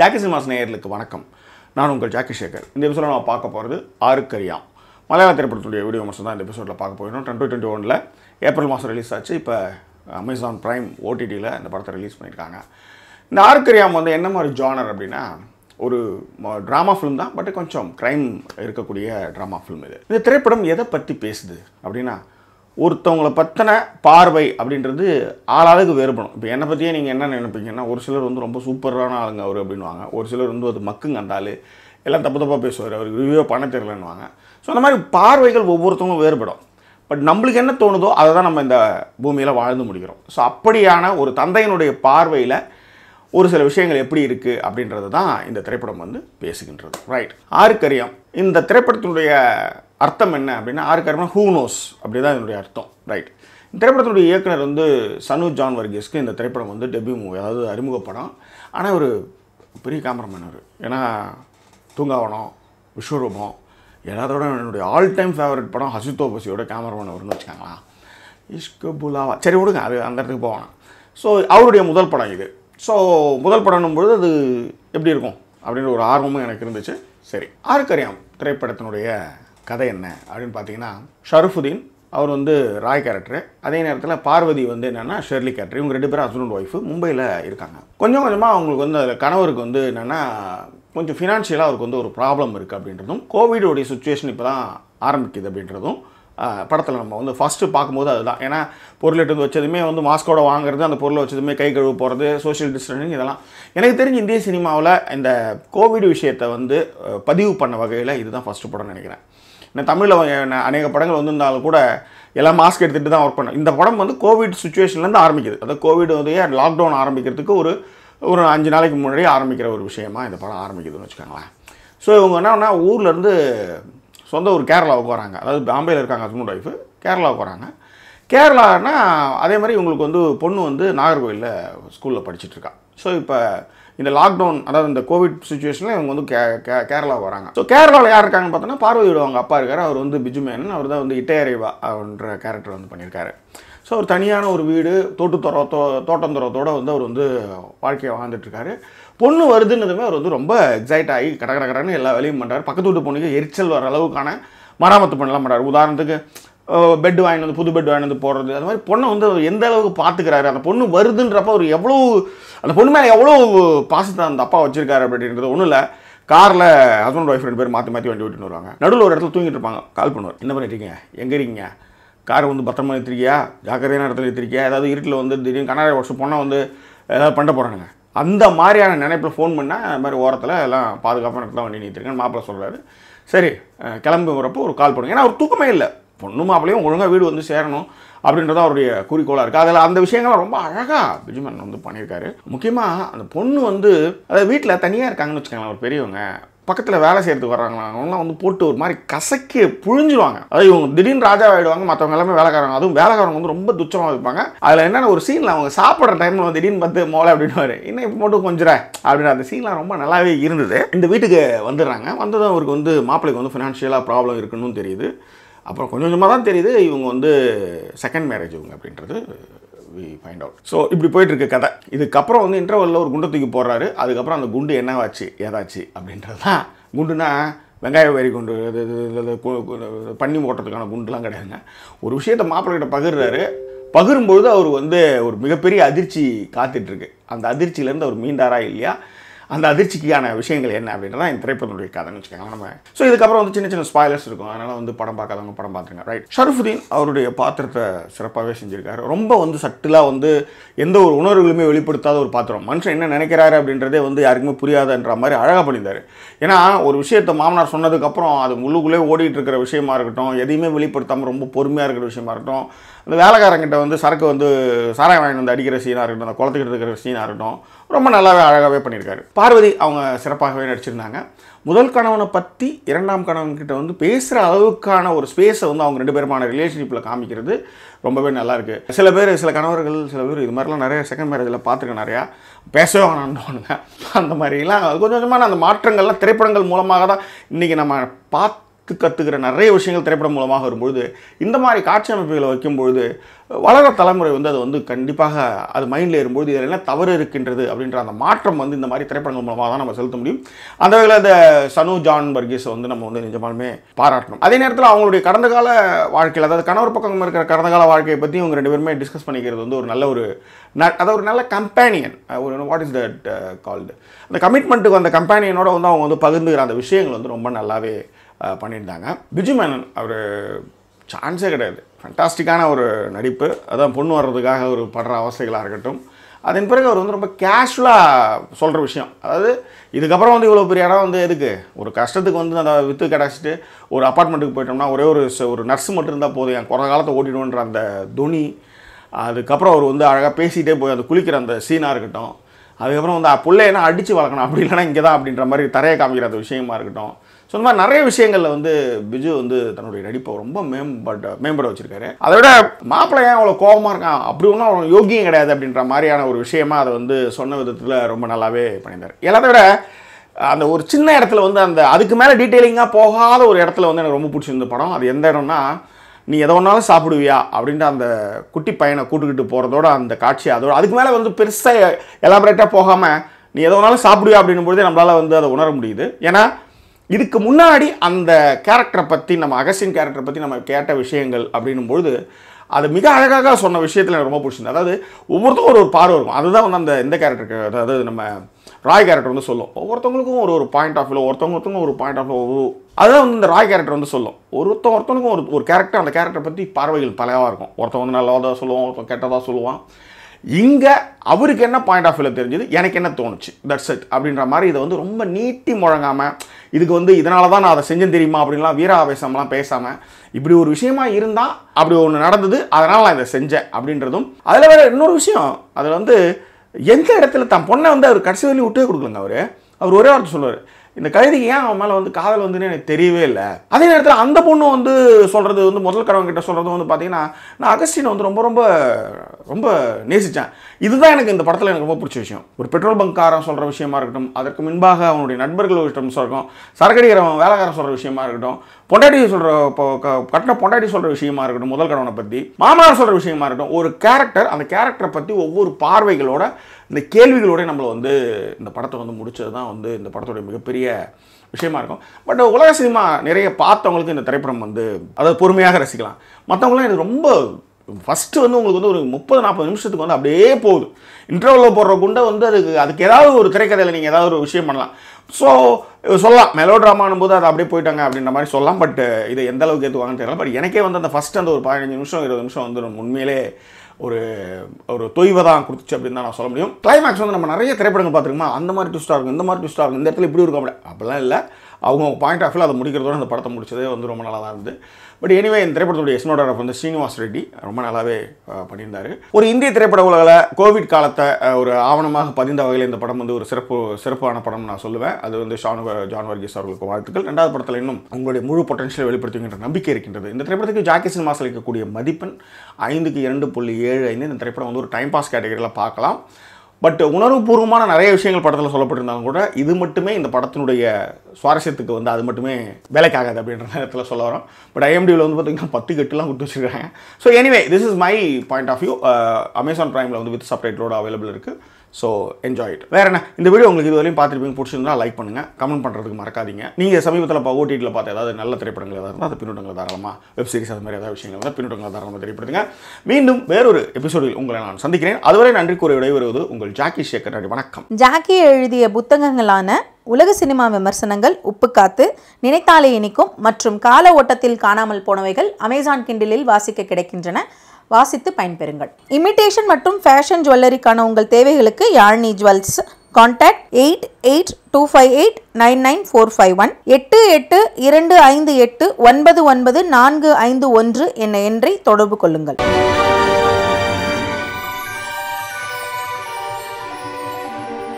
Jackie cinemas நேயர்களுக்கு வணக்கம் நான் உங்கள் ஜாக்கி சேகர் இந்த எபிசோட நம்ம பார்க்க போகிறது ஆறுக்கரியாம் மலையாள திரைப்படத்துடைய வீடியோ மட்டும் தான் இந்த எபிசோடில் பார்க்க போகிறோம் டுவெண்ட்டி டுவெண்ட்டி ஒனில் ஏப்ரல் மாதம் ரிலீஸ் ஆச்சு இப்போ அமேசான் ப்ரைம் ஓடிடியில் இந்த படத்தை ரிலீஸ் பண்ணியிருக்காங்க இந்த ஆறுக்கரியாம் வந்து என்ன மாதிரி ஜானர் அப்படின்னா ஒரு ட்ராமா ஃபிலிம் தான் பட் கொஞ்சம் க்ரைம் இருக்கக்கூடிய ட்ராமா ஃபிலிம் இது இந்த திரைப்படம் எதை பற்றி பேசுது அப்படின்னா ஒருத்தவங்களை பற்றின பார்வை அப்படின்றது ஆளாளுக்கு வேறுபடும் இப்போ என்னை பற்றியே நீங்கள் என்ன நினைப்பீங்கன்னா ஒரு சிலர் வந்து ரொம்ப சூப்பரான ஆளுங்க அவர் அப்படின்வாங்க ஒரு சிலர் வந்து அது மக்குங்க அந்த ஆளு எல்லாம் தப்பு தப்பாக பேசுவார் அவருக்கு ரிவ்யூ பண்ண தெரியலன்னுவாங்க ஸோ அந்த மாதிரி பார்வைகள் ஒவ்வொருத்தவங்களும் வேறுபடும் பட் நம்மளுக்கு என்ன தோணுதோ அதை தான் நம்ம இந்த பூமியில் வாழ்ந்து முடிக்கிறோம் ஸோ அப்படியான ஒரு தந்தையினுடைய பார்வையில் ஒரு சில விஷயங்கள் எப்படி இருக்குது அப்படின்றது தான் இந்த திரைப்படம் வந்து பேசுகின்றது ரைட் ஆறுக்கரியம் இந்த திரைப்படத்தினுடைய அர்த்தம் என்ன அப்படின்னா ஆறுக்கரியம்னா ஹூ நோஸ் அப்படி தான் இதனுடைய அர்த்தம் ரைட் இந்த திரைப்படத்தினுடைய இயக்குனர் வந்து சனு ஜான் வர்கீஸ்க்கு இந்த திரைப்படம் வந்து டெபியூ மூவி அதாவது அறிமுக படம் ஆனால் ஒரு பெரிய கேமராமேன் அவர் ஏன்னா தூங்காவனம் விஸ்வரூபம் எல்லாத்தோட என்னுடைய ஆல் டைம் ஃபேவரட் படம் ஹசிதோ பசியோட கேமராமேன் வரும்னு வச்சுக்காங்களா இஷ்கு புலாவா சரி விடுங்க அது அந்த இடத்துக்கு போவாங்க ஸோ அவருடைய முதல் படம் இது ஸோ முதல் படம்னும் பொழுது அது எப்படி இருக்கும் அப்படின்ற ஒரு ஆர்வமும் எனக்கு இருந்துச்சு சரி ஆருக்கரியாம் திரைப்படத்தினுடைய கதை என்ன அப்படின்னு பார்த்தீங்கன்னா ஷரஃபுதீன் அவர் வந்து ராய் கேரக்டரு அதே நேரத்தில் பார்வதி வந்து என்னென்னா ஷெர்லி கேரக்டர் இவங்க ரெண்டு பேரும் ஹஸ்பண்ட் ஒய்ஃபு மும்பையில் இருக்காங்க கொஞ்சம் கொஞ்சமாக அவங்களுக்கு வந்து அதில் கணவருக்கு வந்து என்னென்னா கொஞ்சம் ஃபினான்ஷியலாக அவருக்கு வந்து ஒரு ப்ராப்ளம் இருக்குது அப்படின்றதும் கோவிடோடைய சுச்சுவேஷன் இப்போ தான் ஆரம்பிக்குது அப்படின்றதும் படத்தில் நம்ம வந்து ஃபஸ்ட்டு பார்க்கும்போது அதுதான் ஏன்னா பொருள் எடுத்து வச்சதுமே வந்து மாஸ்கோட வாங்குறது அந்த பொருளை வச்சதுமே கை கழுவு போகிறது சோஷியல் டிஸ்டன்சிங் இதெல்லாம் எனக்கு தெரிஞ்சு இந்திய சினிமாவில் இந்த கோவிட் விஷயத்தை வந்து அஹ், பதிவு பண்ண வகையில் இதுதான் ஃபஸ்ட்டு படம்னு நினைக்கிறேன் இன்னும் தமிழில் அநேக படங்கள் வந்திருந்தாலும் கூட எல்லாம் மாஸ்க் எடுத்துகிட்டு தான் ஒர்க் பண்ணோம் இந்த படம் வந்து கோவிட் சுச்சுவேஷன்லேருந்து ஆரம்பிக்குது அதாவது கோவிட் வந்து லாக்டவுன் ஆரம்பிக்கிறதுக்கு ஒரு ஒரு அஞ்சு நாளைக்கு முன்னாடி ஆரம்பிக்கிற ஒரு விஷயமா இந்த படம் ஆரம்பிக்குதுன்னு வச்சுக்கோங்களேன் ஸோ இவங்க என்னன்னா ஊர்லேருந்து சொந்த ஊர் கேரளாவுக்கு வராங்க அதாவது பாம்பேயில் இருக்காங்க ஹஸ்பண்ட் ஒய்ஃபு கேரளாவுக்கு வராங்க கேரளானா அதே மாதிரி இவங்களுக்கு வந்து பொண்ணு வந்து நாகர்கோவிலில் ஸ்கூலில் படிச்சுட்டு இருக்கா ஸோ இப்போ இந்த லாக்டவுன் அதாவது இந்த கோவிட் சுச்சுவேஷனில் இவங்க வந்து கே கே- கேரளாவுக்கு வராங்க ஸோ கேரளாவில் யார் இருக்காங்கன்னு பார்த்தோன்னா பார்வதியோட அவங்க அப்பா இருக்கார் அவர் வந்து பிஜு மேனன் அவர் தான் வந்து இட்டையறைவா அப்படின்ற கேரக்டர் வந்து பண்ணியிருக்காரு ஸோ ஒரு தனியான ஒரு வீடு தோட்டுத்தொர தோ தோட்டந்தொரத்தோடு வந்து அவர் வந்து வாழ்க்கையை வாழ்ந்துட்டுருக்காரு பொண்ணு வருதுன்னதுமே அவர் வந்து ரொம்ப எக்ஸைட் ஆகி கட கட கடன்னு எல்லா வேலையும் பண்ணுறாரு பக்கத்து வீட்டு பொண்ணுக்கு எரிச்சல் வர அளவுக்கான மராமத்து பண்ணலாம் பண்ணுறாரு உதாரணத்துக்கு பெட் வாங்கிட்டு வந்து புது பெட் வாங்கிட்டு வந்து போடுறது அது மாதிரி பொண்ணை வந்து அவர் எந்த அளவுக்கு பார்த்துக்கிறாரு அந்த பொண்ணு வருதுன்றப்ப அவர் எவ்வளோ அந்த பொண்ணு மேலே எவ்வளோ பாசத்தை அந்த அப்பா வச்சிருக்காரு அப்படின்றது ஒன்றும் இல்லை காரில் ஹஸ்பண்ட் ஒய்ஃப் ரெண்டு பேர் மாற்றி மாற்றி வண்டி ஓட்டிட்டு வருவாங்க நடுவில் ஒரு இடத்துல தூங்கிட்டு இருப்பாங்க கால் பண்ணுவார் என்ன பண்ணிட்டு இருக்கீங்க எங்கே இருக்கீங்க காரை வந்து பத்திரமா நிறுத்திருக்கியா ஜாக்கிரதையான இடத்துல நிறுத்திருக்கியா ஏதாவது இருட்டில் வந்து திடீர்னு கண்ணாடி வருஷம் பொண்ணை வந்து ஏதாவது பண்ண போகிறானுங்க அந்த மாதிரியான நினைப்பில் ஃபோன் பண்ணால் அந்த மாதிரி ஓரத்தில் எல்லாம் பாதுகாப்பான இடத்துல வண்டி நிறுத்திருக்கேன் மாப்பிள்ளை சொல்கிறாரு சரி அஹ், கிளம்புறப்போ ஒரு கால் பண்ணுங்க ஏன்னா அவர் தூக்கமே இல்லை பொண்ணு மாப்பிளையும் ஒழுங்காக வீடு வந்து சேரணும் அப்படின்றது அவருடைய குறிக்கோளாக இருக்குது அதில் அந்த விஷயங்கள்லாம் ரொம்ப அழகாக பிஜுமன் வந்து பண்ணியிருக்காரு முக்கியமாக அந்த பொண்ணு வந்து அதாவது வீட்டில் தனியாக இருக்காங்கன்னு வச்சுக்கோங்களேன் ஒரு பெரியவங்க பக்கத்தில் வேலை செய்கிறதுக்கு வர்றாங்களா அவங்களாம் வந்து போட்டு ஒரு மாதிரி கசக்கி புழிஞ்சிருவாங்க அதாவது இவங்க திடீர்னு ராஜா ஆகிடுவாங்க மற்றவங்க எல்லாமே வேலைக்காரங்க அதுவும் வேலைக்காரங்க வந்து ரொம்ப துச்சமாக இருப்பாங்க அதில் என்னென்ன ஒரு சீனில் அவங்க சாப்பிட்ற டைமில் வந்து திடீர்னு பார்த்து மோளை அப்படின்னுவாரு இன்னும் இப்போ மட்டும் கொஞ்சம் அப்படின்ற அந்த சீன்லாம் ரொம்ப நல்லாவே இருந்தது இந்த வீட்டுக்கு வந்துடுறாங்க வந்ததும் அவருக்கு வந்து மாப்பிள்ளைக்கு வந்து ஃபினான்ஷியலாக ப்ராப்ளம் இருக்குன்னு தெரியுது அப்புறம் கொஞ்சம் கொஞ்சமாக தான் தெரியுது இவங்க வந்து செகண்ட் மேரேஜ் இவங்க அப்படின்றது வி ஃபைண்ட் அவுட் ஸோ இப்படி போயிட்டு இருக்க கதை இதுக்கப்புறம் வந்து இன்டர்வலில் ஒரு குண்டை தூக்கி போடுறாரு அதுக்கப்புறம் அந்த குண்டு என்னவாச்சு ஏதாச்சு அப்படின்றது தான் குண்டுனா வெங்காய வரி குண்டு இது இது இது இது கு- கு- பண்ணி ஓட்டுறதுக்கான குண்டுலாம் கிடையாதுங்க ஒரு விஷயத்தை மாப்பிள்ளைகிட்ட பகிர்றாரு பகிரும்பொழுது அவர் வந்து ஒரு மிகப்பெரிய அதிர்ச்சி காத்துட்ருக்கு அந்த அதிர்ச்சியிலேருந்து அவர் மீண்டாரா இல்லையா அந்த அதிர்ச்சிக்கான விஷயங்கள் என்ன அப்படின்றத இந்த திரைப்படத்துடைய கதைன்னு வச்சுக்கோங்களேன் நம்ம ஸோ இதுக்கப்புறம் வந்து சின்ன சின்ன ஸ்பாய்லர்ஸ் இருக்கும் அதனால் வந்து படம் பார்க்காதவங்க படம் பார்த்துருங்க ரைட் ஷரஃபுதீன் அவருடைய பாத்திரத்தை சிறப்பாகவே செஞ்சுருக்காரு ரொம்ப வந்து சட்டிலாக வந்து எந்த ஒரு உணர்வுகளுமே வெளிப்படுத்தாத ஒரு பாத்திரம் மனுஷன் என்ன நினைக்கிறாரு அப்படின்றதே வந்து யாருக்குமே புரியாதுன்ற மாதிரி அழகாக பண்ணியிருந்தாரு ஏன்னா ஒரு விஷயத்தை மாமனார் சொன்னதுக்கப்புறம் அது உள்ளுக்குள்ளே ஓடிட்டு இருக்கிற விஷயமா இருக்கட்டும் எதையுமே வெளிப்படுத்தாமல் ரொம்ப பொறுமையாக இருக்கிற விஷயமா இருக்கட்டும் அந்த வேலைக்காரங்கிட்ட வந்து சரக்கு வந்து சாராயம் வாங்கி வந்து அடிக்கிற சீனாக இருக்கட்டும் அந்த குளத்துக்கிட்டு இருக்கிற சீனாக இருக்கட்டும் ரொம்ப நல்லாவே அழகாகவே பண்ணியிருக்காரு பார்வதி அவங்க சிறப்பாகவே நடிச்சிருந்தாங்க முதல் கணவனை பற்றி இரண்டாம் கணவன்கிட்ட வந்து பேசுகிற அளவுக்கான ஒரு ஸ்பேஸை வந்து அவங்க ரெண்டு பேருமான ரிலேஷன்ஷிப்பில் காமிக்கிறது ரொம்பவே நல்லா இருக்கு சில பேர் சில கணவர்கள் சில பேர் இது மாதிரிலாம் நிறைய செகண்ட் மேரேஜில் பார்த்துருக்கேன் நிறையா பேசவே வேணான்னு அந்த மாதிரிலாம் கொஞ்சம் கொஞ்சமான அந்த மாற்றங்கள்லாம் திரைப்படங்கள் மூலமாக தான் இன்றைக்கி நம்ம பார்த்து கற்றுக்கிற நிறைய விஷயங்கள் திரைப்படம் மூலமாக வரும்பொழுது இந்த மாதிரி காட்சி அமைப்புகளை வைக்கும்பொழுது வளர தலைமுறை வந்து அது வந்து கண்டிப்பாக அது மைண்டில் ஏறும்போது இதில் என்ன தவறு இருக்கின்றது அப்படின்ற அந்த மாற்றம் வந்து இந்த மாதிரி திரைப்படங்கள் மூலமாக தான் நம்ம செலுத்த முடியும் அந்த வகையில் இந்த சனு ஜான் பர்கீஸை வந்து நம்ம வந்து நிஜமாலுமே பாராட்டணும் அதே நேரத்தில் அவங்களுடைய கடந்த கால வாழ்க்கையில் அதாவது கணவர் பக்கம் இருக்கிற கடந்த கால வாழ்க்கையை பற்றி இவங்க ரெண்டு பேருமே டிஸ்கஸ் பண்ணிக்கிறது வந்து ஒரு நல்ல ஒரு ந- அதாவது ஒரு நல்ல கம்பேனியன் ஒரு வாட் இஸ் தட் கால்டு அந்த கமிட்மெண்ட்டுக்கு அந்த கம்பேனியனோட வந்து அவங்க வந்து பகிர்ந்துக்கிற அந்த விஷயங்கள் வந்து ரொம்ப நல்லாவே அஹ், பண்ணியிருந்தாங்க பிஜு மேனன் அவர் சான்ஸே கிடையாது ஃபண்டாஸ்டிக்கான ஒரு நடிப்பு அதான் பொண்ணு வர்றதுக்காக ஒரு படுற அவஸ்தைகளாக இருக்கட்டும் அதன் பிறகு அவர் வந்து ரொம்ப கேஷுவலாக சொல்கிற விஷயம் அதாவது இதுக்கப்புறம் வந்து இவ்வளோ பெரிய இடம் வந்து எதுக்கு ஒரு கஷ்டத்துக்கு வந்து அந்த வித்து கிடச்சிட்டு ஒரு அப்பார்ட்மெண்ட்டுக்கு போயிட்டோம்னா ஒரே ஒரு ச- ஒரு நர்ஸ் மட்டும் இருந்தால் போதும் என் குறை காலத்தை ஓட்டிடுவோன்ற அந்த துணி அதுக்கப்புறம் அவர் வந்து அழகாக பேசிகிட்டே போய் அந்த குளிக்கிற அந்த சீனாக இருக்கட்டும் அதுக்கப்புறம் வந்து பிள்ளையனா அடித்து வளர்க்கணும் அப்படி இல்லைன்னா இங்கே தான் அப்படின்ற மாதிரி தரையை காமிக்கிற அந்த விஷயமா இருக்கட்டும் ஸோ இந்த மாதிரி நிறைய விஷயங்களில் வந்து பிஜு வந்து தன்னுடைய நடிப்பை ரொம்ப மேம்பட்ட மேம்பட வச்சிருக்காரு அதை விட மாப்பிள்ளை ஏன் அவ்வளோ கோபமாக இருக்கான் அப்படி ஒன்றும் அவ்வளோ யோகியம் கிடையாது அப்படின்ற மாதிரியான ஒரு விஷயமா அதை வந்து சொன்ன விதத்தில் ரொம்ப நல்லாவே பண்ணியிருந்தார் எல்லாத்த விட அந்த ஒரு சின்ன இடத்துல வந்து அந்த அதுக்கு மேலே டீட்டெயிலிங்காக போகாத ஒரு இடத்துல வந்து எனக்கு ரொம்ப பிடிச்சிருந்த படம் அது எந்த இடம்னா நீ எதை ஒன்றாலும் சாப்பிடுவியா அப்படின்ட்டு அந்த குட்டி பையனை கூட்டுக்கிட்டு போகிறதோட அந்த காட்சி அதோட அதுக்கு மேலே வந்து பெருசாக எலாபரேட்டாக போகாமல் நீ எதை ஒன்றாலும் சாப்பிடுவியா அப்படின்னும் பொழுதே நம்மளால் வந்து அதை உணர முடியுது ஏன்னா இதுக்கு முன்னாடி அந்த கேரக்டரை பற்றி நம்ம அகஸ்டின் கேரக்டரை பற்றி நம்ம கேட்ட விஷயங்கள் அப்படின்னும் பொழுது அது மிக அழகாக சொன்ன விஷயத்தில் எனக்கு ரொம்ப பிடிச்சிருந்தது அதாவது ஒவ்வொருத்தரும் ஒரு ஒரு பார்வை இருக்கும் அதுதான் வந்து அந்த எந்த கேரக்டருக்கு அதாவது நம்ம ராய் கேரக்டர் வந்து சொல்லும் ஒவ்வொருத்தவங்களுக்கும் ஒரு ஒரு பாயிண்ட் ஆஃப் வியூ ஒருத்தவங்க ஒருத்தவங்க ஒரு பாயிண்ட் ஆஃப் வியூ அதுதான் வந்து இந்த ராய் கேரக்டர் வந்து சொல்லும் ஒருத்தன் ஒருத்தனுக்கும் ஒரு ஒரு கேரக்டர் அந்த கேரக்டரை பற்றி பார்வைகள் பலவாக இருக்கும் ஒருத்தன் வந்து நல்லதாக சொல்லுவான் ஒருத்தன் கெட்டதாக சொல்லுவான் இங்கே அவருக்கு என்ன பாயிண்ட் ஆஃப் வியூவில் தெரிஞ்சது எனக்கு என்ன தோணுச்சு தட்ஸ் இட் அப்படின்ற மாதிரி இதை வந்து ரொம்ப நீட்டி முழங்காமல் இதுக்கு வந்து இதனால தான் நான் அதை செஞ்சேன் தெரியுமா அப்படின்லாம் வீராவேசம்லாம் பேசாமல் இப்படி ஒரு விஷயமா இருந்தால் அப்படி ஒன்று நடந்தது அதனால் நான் இதை செஞ்சேன் அப்படின்றதும் அதில் வேற இன்னொரு விஷயம் அதில் வந்து எந்த இடத்துல தான் பொண்ணை வந்து அவர் கடைசி வரையும் விட்டே கொடுக்கலங்க அவர் அவர் ஒரே வார்த்தை சொல்லுவார் இந்த கழுதிக்கு ஏன் அவன் மேலே வந்து காதல் வந்துன்னு எனக்கு தெரியவே இல்லை அதே நேரத்தில் அந்த பொண்ணு வந்து சொல்கிறது வந்து முதல் கடவுள் கிட்ட சொல்கிறது வந்து பார்த்தீங்கன்னா நான் அகஸ்டினை வந்து ரொம்ப ரொம்ப ரொம்ப நேசித்தேன் இதுதான் எனக்கு இந்த படத்தில் எனக்கு ரொம்ப பிடிச்ச விஷயம் ஒரு பெட்ரோல் பங்க்காரன் சொல்கிற விஷயமா இருக்கட்டும் அதற்கு முன்பாக அவனுடைய நண்பர்கள் விஷயம் சொல்கிறோம் சரக்கடிக்கிறவன் வேலைக்காரன் சொல்கிற விஷயமா இருக்கட்டும் பொண்டாட்டி சொல்கிற கட்டின பொண்டாட்டி சொல்கிற விஷயமா இருக்கட்டும் முதல் கடவுளை பற்றி மாமனார் சொல்கிற விஷயமா இருக்கட்டும் ஒரு கேரக்டர் அந்த கேரக்டரை பற்றி ஒவ்வொரு பார்வைகளோட இந்த கேள்விகளோட நம்மளை வந்து இந்த படத்தை வந்து முடிச்சது தான் வந்து இந்த படத்தோட மிகப்பெரிய விஷயமா இருக்கும் பட் உலக சினிமா நிறைய பார்த்தவங்களுக்கு இந்த திரைப்படம் வந்து அதாவது பொறுமையாக ரசிக்கலாம் மற்றவங்களாம் இது ரொம்ப ஃபஸ்ட்டு வந்து உங்களுக்கு வந்து ஒரு முப்பது நாற்பது நிமிஷத்துக்கு வந்து அப்படியே போகுது இன்டர்வலில் போடுற குண்டை வந்து அதுக்கு அதுக்கு ஏதாவது ஒரு திரைக்கதையில் நீங்கள் ஏதாவது ஒரு விஷயம் பண்ணலாம் ஸோ சொல்லலாம் மெலோ ட்ராமானும் போது அது அப்படியே போயிட்டாங்க அப்படின்ற மாதிரி சொல்லலாம் பட் இதை எந்த அளவுக்கு ஏற்றுவாங்கன்னு தெரியல பட் எனக்கே வந்து அந்த ஃபஸ்ட் அந்த ஒரு பதினஞ்சு நிமிஷம் இருபது நிமிஷம் வந்து உண்மையிலே ஒரு ஒரு தொய்வை தான் கொடுத்துச்சு அப்படின்னு தான் நான் சொல்ல முடியும் கிளைமேக்ஸ் வந்து நம்ம நிறைய திரைப்படங்கள் பார்த்துருக்கோமா அந்த மாதிரி ட்விஸ்ட்டாக இருக்கும் இந்த மாதிரி ட்விஸ்ட்டாக இருக்கும் இந்த இடத்துல இப்படி இருக்கும் அப்படி அப்படிலாம் இல்லை அவங்க பாயிண்ட் ஆஃப் வியூ அதை முடிக்கிறதோட அந்த படத்தை முடிச்சதே வந்து ரொம்ப நல்லா தான் இருந்தது பட் எனிவே இந்த திரைப்படத்துடைய எஸ்னோடர் வந்து ஸ்ரீனிவாஸ் ரெட்டி ரொம்ப நல்லாவே அஹ், பண்ணியிருந்தாரு ஒரு இந்திய திரைப்பட உலகில் கோவிட் காலத்தை அஹ், ஒரு ஆவணமாக பதிந்த வகையில் இந்த படம் வந்து ஒரு சிறப்பு சிறப்பான படம் நான் சொல்லுவேன் அது வந்து ஷான் வ- ஜான் வர்கீஸ் அவர்களுக்கு வாழ்த்துக்கள் ரெண்டாவது படத்தில் இன்னும் உங்களுடைய முழு பொட்டன்ஷியலை வெளிப்படுத்துகின்ற நம்பிக்கை இருக்கின்றது இந்த திரைப்படத்துக்கு ஜாக்கி சினிமாஸ் அளிக்கக்கூடிய மதிப்பெண் ஐந்துக்கு இரண்டு புள்ளி ஏழு ஐந்து இந்த திரைப்படம் வந்து ஒரு டைம் பாஸ் கேட்டகரியில் பார்க்கலாம் பட் உணர்வுபூர்வமான நிறைய விஷயங்கள் படத்தில் சொல்லப்பட்டிருந்தாலும் கூட இது மட்டுமே இந்த படத்தினுடைய சுவாரஸ்யத்துக்கு வந்து அது மட்டுமே வேலைக்காகாது அப்படின்ற நேரத்தில் சொல்ல வரோம் பட் ஐஎம்டியில் வந்து பார்த்தீங்கன்னா பத்து கட்டுலாம் கொடுத்து வச்சிருக்காங்க so anyway this is my point of view Amazon ப்ரைமில் வந்து வித் சப்டைட்டிலோட அவைலபிள் இருக்குது ஸோ என்ஜாய் இட் வேற என்ன இந்த வீடியோ உங்களுக்கு இதுவரையும் பார்த்துருப்பீங்க பிடிச்சிருந்தா லைக் பண்ணுங்கள் கமெண்ட் பண்ணுறதுக்கு மறக்காதீங்க நீங்கள் சமீபத்தில் இப்போ ஓடிடியில் பார்த்த ஏதாவது நல்ல திரைப்படங்கள் ஏதாவது இருந்தால் அது பின்னூட்டங்கள் தாராளமாக வெப் சீரிஸ் அது மாதிரி ஏதாவது விஷயங்கள் இருந்தால் பின்னூட்டங்கள் தாராளமாக தெரியப்படுத்துங்க மீண்டும் வேறொரு எபிசோடில் உங்களை நான் சந்திக்கிறேன் அதுவரை நன்றி கூற விடைபெறுவது உங்கள் ஜாக்கி சேகர் நன்றி வணக்கம் ஜாக்கி எழுதிய புத்தகங்களான உலக சினிமா விமர்சனங்கள் உப்புக்காத்து நினைத்தாலே இனிக்கும் மற்றும் கால ஓட்டத்தில் காணாமல் போனவைகள் அமேசான் கிண்டிலில் வாசிக்க கிடைக்கின்றன வாசித்து பயன்பெறுங்கள் இமிட்டேஷன் மற்றும் ஃபேஷன் ஜுவல்லரிக்கான உங்கள் தேவைகளுக்கு Yazhni jewels contact eight eight two five eight nine nine four five one எட்டு எட்டு இரண்டு ஐந்து எட்டு ஒன்பது ஒன்பது நான்கு ஐந்து ஒன்று என்ற எண்ணை தொடர்பு கொள்ளுங்கள்